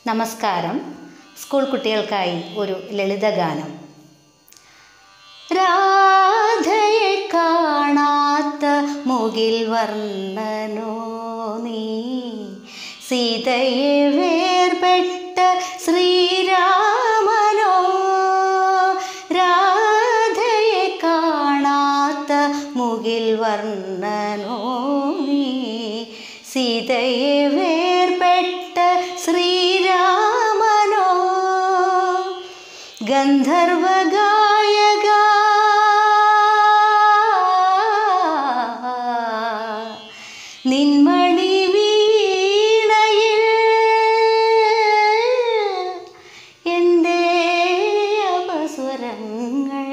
നമസ്കാരം സ്കൂൾ കുട്ടികൾക്കായി ഒരു ലളിതഗാനം രാധയെ കാണാത്ത മുകിൽ വർണ്ണനോ നീ സീതയെ വേർപെട്ട ശ്രീരാമനോ രാധയെ കാണാത്ത മുകിൽ വർണ്ണനോ നീ സീതയെ വേർപെട്ട ശ്രീരാമനോ ഗന്ധർവഗായക നിന്മണി വീണയിൽ എൻ്റെ അപസ്വരങ്ങൾ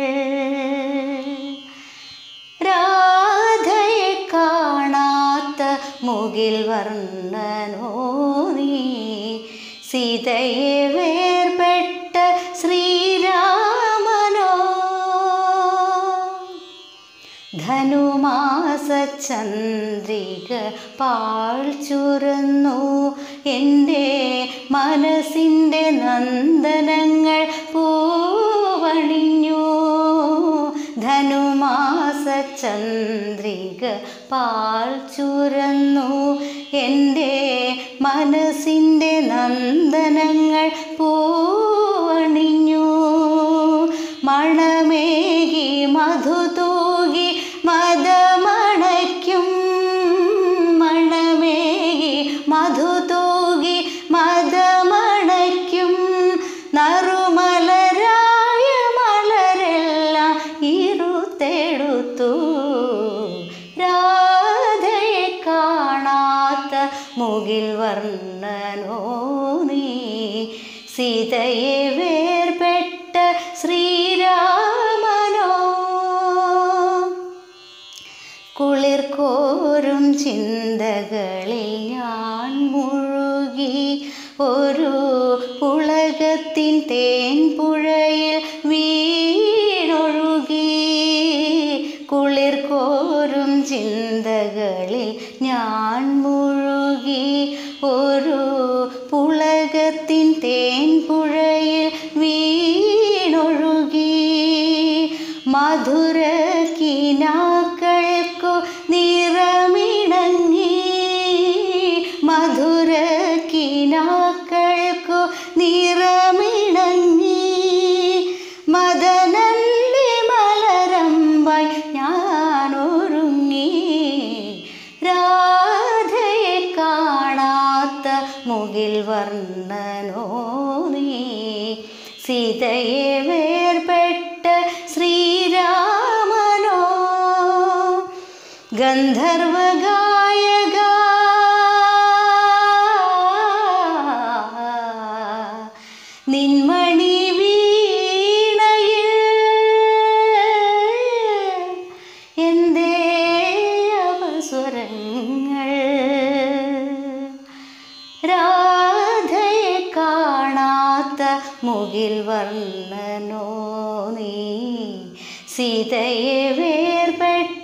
രാധയെ കാണാത്ത മുകിൽ വർണ്ണനോ നീ സീതയെ വേർപെട്ട ശ്രീരാമനോ ധനുമാസചന്ദ്രിക പാൾ ചുരന്നു എൻ്റെ മനസ്സിൻ്റെ നന്ദനങ്ങൾ പൂവണിഞ്ഞു ധനുമാസചന്ദ്രിക പാൾ ചുരന്നു എൻ്റെ മനസ്സിൻ്റെ നന്ദനങ്ങൾ പൂവണിഞ്ഞു മണമേകി മധുതൂകി മതമണയ്ക്കും മണമേകി മധുതൂകി മതമണയ്ക്കും നറുമലരായ മലരെല്ലാം ഇരുത്തെടുത്തു രാധയെ കാണാത്ത മുകിൽ വർണ്ണനോ നീ സീതയെ വേർപെട്ട ശ്രീരാമനോ കുളിർ കോരും ചിന്തകളിൽ ഞാൻ മുഴുകി ഒരു പുളകത്തിൻ തേൻ പുഴയിൽ വീണൊഴുകി കുളിർ കോരും ചിന്തകളിൽ ഞാൻ മുഴുകി ഒരു പുളകത്തിൻ തേൻ പുഴയിൽ വീണൊഴുകി മധുര കിനാക്കൾക്കു നിറമിണങ്ങി മധുര കിനാക്കൾക്കു നിറമിണങ്ങി മദനന്ദി മലരമ്പായി ഞാനൊരുങ്ങി രാധയെ കാണാത്ത മുകിൽ വർണ്ണനോ നീ സീതയെ വേർപെട്ട ശ്രീരാമനോ ഗന്ധർവഗായക നിന്മണി വീണയിൽ എൻ്റെ അവസ്വരങ്ങൾ രാധയെ കാണാത്ത മുകിൽ വർണ്ണനോ നീ സീതയെ വേർപെട്ട